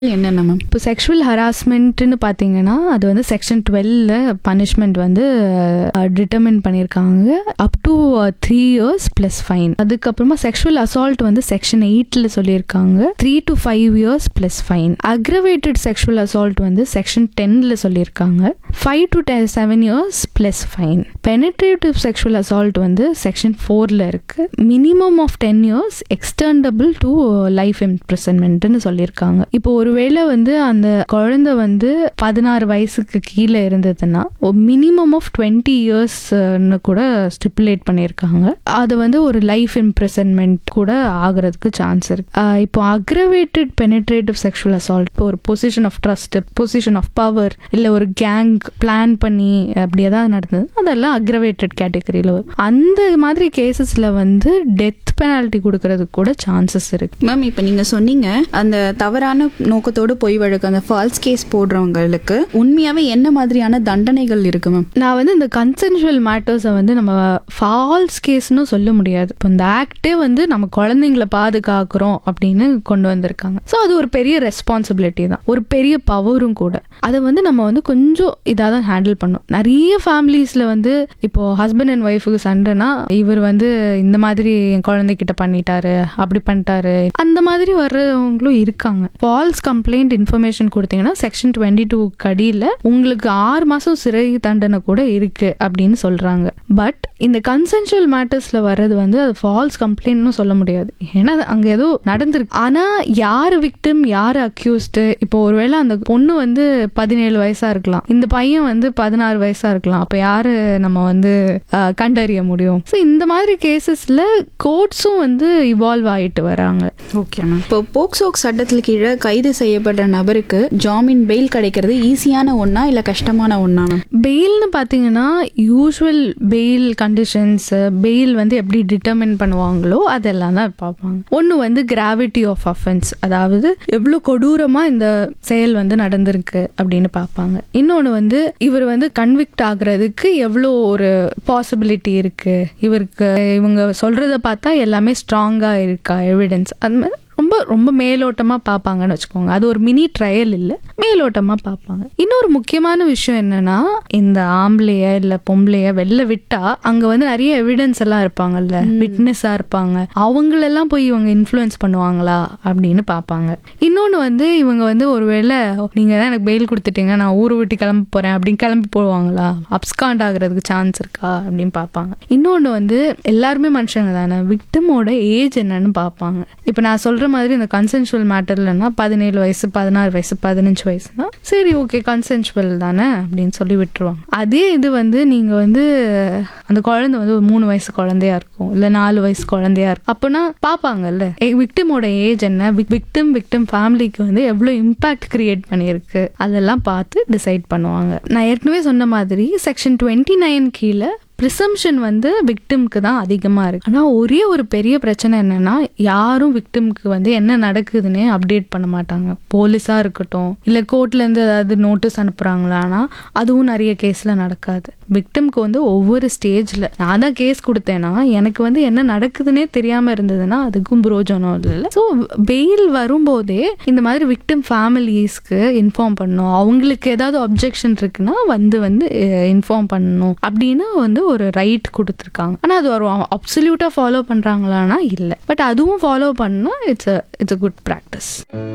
என்னென்ன மேம் இப்போ செக்ஷுவல் ஹராஸ்மெண்ட்னு பார்த்தீங்கன்னா அது வந்து செக்ஷன் டுவெல்ல பனிஷ்மெண்ட் வந்து டிட்டர்மின் பண்ணியிருக்காங்க up to three years plus fine அதுக்கப்புறமா செக்ஷுவல் அசால்ட் வந்து செக்ஷன் எயிட்டில் சொல்லியிருக்காங்க three to five years plus fine aggravated sexual assault வந்து செக்ஷன் டென்னில் சொல்லியிருக்காங்க five to ten seven years plus fine penetrative sexual assault வந்து செக்ஷன் ஃபோரில் இருக்கு minimum of ten years extendable to life இம்ப்ரிசன்மெண்ட்னு சொல்லியிருக்காங்க இப்போ ஒருவேளை வந்து அந்த குழந்தை வந்து பதினாறு வயசுக்கு கீழே இருந்ததுன்னா மினிமம் ஆஃப் டுவெண்ட்டி இயர்ஸ்னு கூட ஸ்டிப்புலேட் பண்ணியிருக்காங்க அது வந்து ஒரு லைஃப் இம்ப்ரிசன்மெண்ட் கூட ஆகிறதுக்கு சான்ஸ் இருக்கு ஆஹ் இப்போ அக்ரவேட்டட் பெனிட்ரேட்டிவ் செக்ஷுவல் அசால்ட் இப்போ ஒரு position of trust position of power இல்லை ஒரு கேங் பிளான் பண்ணி அப்படி ஏதாவது நடந்தது அதெல்லாம் அக்ரவேட்டட் கேட்டகரியில் வரும் அந்த மாதிரி கேசஸில் வந்து டெத் பெனால்ட்டி கொடுக்கறதுக்கு கூட சான்சஸ் இருக்கு மேம் இப்போ நீங்கள் சொன்னீங்க அந்த தவறான நோக்கத்தோடு பொய் வழக்கு அந்த ஃபால்ஸ் கேஸ் போடுறவங்களுக்கு உண்மையாகவே என்ன மாதிரியான தண்டனைகள் இருக்கு மேம் நான் வந்து இந்த கன்சென்ஷுவல் மேட்டர்ஸை வந்து நம்ம ஃபால்ஸ் கேஸ்னு சொல்ல முடியாது இப்போ இந்த ஆக்டே வந்து நம்ம குழந்தைங்கள பாதுகாக்கிறோம் அப்படின்னு கொண்டு வந்திருக்காங்க ஸோ அது ஒரு பெரிய ரெஸ்பான்சிபிலிட்டி தான் ஒரு பெரிய பவரும் கூட அதை வந்து நம்ம வந்து கொஞ்சம் இதாக தான் ஹேண்டில் பண்ணணும் நிறைய ஃபேமிலிஸில் வந்து இப்போ ஹஸ்பண்ட் அண்ட் ஒய்ஃபுக்கு சண்டைனா இவர் வந்து இந்த மாதிரி என் குழந்தைகிட்ட பண்ணிட்டாரு அப்படி பண்ணிட்டாரு அந்த மாதிரி வர்றவங்களும் இருக்காங்க ஃபால்ஸ் கம்ப்ளைண்ட் இன்ஃபர்மேஷன் கொடுத்தீங்கன்னா செக்ஷன் டுவெண்ட்டி டூ கடியில் உங்களுக்கு ஆறு மாதம் சிறை தண்டனை கூட இருக்கு அப்படின்னு சொல்றாங்க பட் இந்த கன்சென்சுவல் மேட்டர்ஸ்ல வர்றது வந்து அது ஃபால்ஸ் கம்ப்ளைண்ட்னு சொல்ல முடியாது ஏன்னா அது அங்க ஏதோ நடந்திருக்கு ஆனா யாரு விக்டிம் யாரு அக்யூஸ்டு இப்போ ஒருவேளை அந்த பொண்ணு வந்து பதினேழு வயசா இருக்கலாம் இந்த பையன் வந்து பதினாறு வயசா இருக்கலாம் அப்ப யாரு நம்ம வந்து ஆஹ், கண்டறிய முடியும் ஸோ இந்த மாதிரி கேசஸ்ல கோர்ட்ஸும் வந்து இவால்வ் ஆயிட்டு வராங்க ஓகே மேம் இப்போ போக்சோ சட்டத்தில் கீழே கைது செய்யப்பட்ட நபருக்கு ஜாமீன் பெயில் கிடைக்கிறது ஈஸியான ஒன்றா இல்லை கஷ்டமான ஒன்றா மேம் பெயில்னு பார்த்தீங்கன்னா யூஸ்வல் பெயில் கண்டிஷன்ஸ் பெயில் வந்து எப்படி டிட்டர்மின் பண்ணுவாங்களோ அதெல்லாம் தான் பார்ப்பாங்க ஒன்று வந்து கிராவிட்டி ஆஃப் அஃபென்ஸ் அதாவது எவ்வளோ கொடூரமாக இந்த செயல் வந்து நடந்திருக்கு அப்படின்னு பார்ப்பாங்க இன்னொன்று வந்து இவர் வந்து கன்விக்ட் ஆகுறதுக்கு எவ்வளோ ஒரு பாசிபிலிட்டி இருக்கு இவருக்கு இவங்க சொல்றத பார்த்தா எல்லாமே ஸ்ட்ராங்காக இருக்கா எவிடன்ஸ் அது மாதிரி ரொம்ப ரொம்ப மேலோட்டமா பார்ப்பாங்கன்னு வச்சுக்கோங்க அது ஒரு மினி ட்ரையல் இல்லை மேலோட்டமா பார்ப்பாங்க இன்னொரு முக்கியமான விஷயம் என்னன்னா இந்த ஆம்பளைய இல்ல பொம்பளைய வெளில விட்டா அங்க வந்து நிறைய எவிடன்ஸ் எல்லாம் இருப்பாங்கல்ல விட்னஸா இருப்பாங்க அவங்களெல்லாம் போய் இவங்க இன்ஃப்ளூயன்ஸ் பண்ணுவாங்களா அப்படின்னு பார்ப்பாங்க இன்னொன்று வந்து இவங்க வந்து ஒருவேளை நீங்க தான் எனக்கு பெயில் கொடுத்துட்டீங்க நான் ஊரை விட்டு கிளம்ப போறேன் அப்படின்னு கிளம்பி போவாங்களா அப்ஸ்காண்ட் ஆகுறதுக்கு சான்ஸ் இருக்கா அப்படின்னு பார்ப்பாங்க இன்னொன்று வந்து எல்லாருமே மனுஷங்க தானே விக்டிமோட ஏஜ் என்னன்னு பார்ப்பாங்க இப்போ நான் சொல்ற மாதிரி இந்த கன்சென்சுவல் மேட்டர்லன்னா பதினேழு வயசு பதினாறு வயசு பதினஞ்சு வயசுனா சரி ஓகே கன்சென்சுவல் தானே அப்படின்னு சொல்லி விட்டுருவாங்க அதே இது வந்து நீங்க வந்து அந்த குழந்தை வந்து ஒரு மூணு வயசு குழந்தையா இருக்கும் இல்ல நாலு வயசு குழந்தையா இருக்கும் அப்போனா பார்ப்பாங்கல்ல விக்டிமோட ஏஜ் என்ன விக்டிம் விக்டிம் ஃபேமிலிக்கு வந்து எவ்வளோ இம்பாக்ட் கிரியேட் பண்ணியிருக்கு அதெல்லாம் பார்த்து டிசைட் பண்ணுவாங்க நான் ஏற்கனவே சொன்ன மாதிரி செக்ஷன் டுவெண்ட்டி நைன் கீழே ப்ரிசம்ஷன் வந்து விக்டிம்க்கு தான் அதிகமாக இருக்கு ஆனால் ஒரே ஒரு பெரிய பிரச்சனை என்னன்னா யாரும் விக்டிம்க்கு வந்து என்ன நடக்குதுன்னே அப்டேட் பண்ண மாட்டாங்க போலீஸாக இருக்கட்டும் இல்லை கோர்ட்லேருந்து ஏதாவது நோட்டீஸ் அனுப்புகிறாங்களான்னா அதுவும் நிறைய கேஸில் நடக்காது விக்டிம்க்கு வந்து ஒவ்வொரு ஸ்டேஜில் நான் தான் கேஸ் கொடுத்தேன்னா எனக்கு வந்து என்ன நடக்குதுன்னே தெரியாமல் இருந்ததுன்னா அதுக்கும் புரோஜனம் இல்லை ஸோ பெயில் வரும்போதே இந்த மாதிரி விக்டிம் ஃபேமிலிஸ்க்கு இன்ஃபார்ம் பண்ணணும் அவங்களுக்கு ஏதாவது அப்ஜெக்ஷன் இருக்குன்னா வந்து வந்து இன்ஃபார்ம் பண்ணணும் அப்படின்னு வந்து ஒரு ரைட் கொடுத்துருக்காங்க ஆனால் அது ஒரு அப்சல்யூட்டாக ஃபாலோ பண்ணுறாங்களான்னா இல்லை பட் அதுவும் ஃபாலோ பண்ணால் it's it's a good practice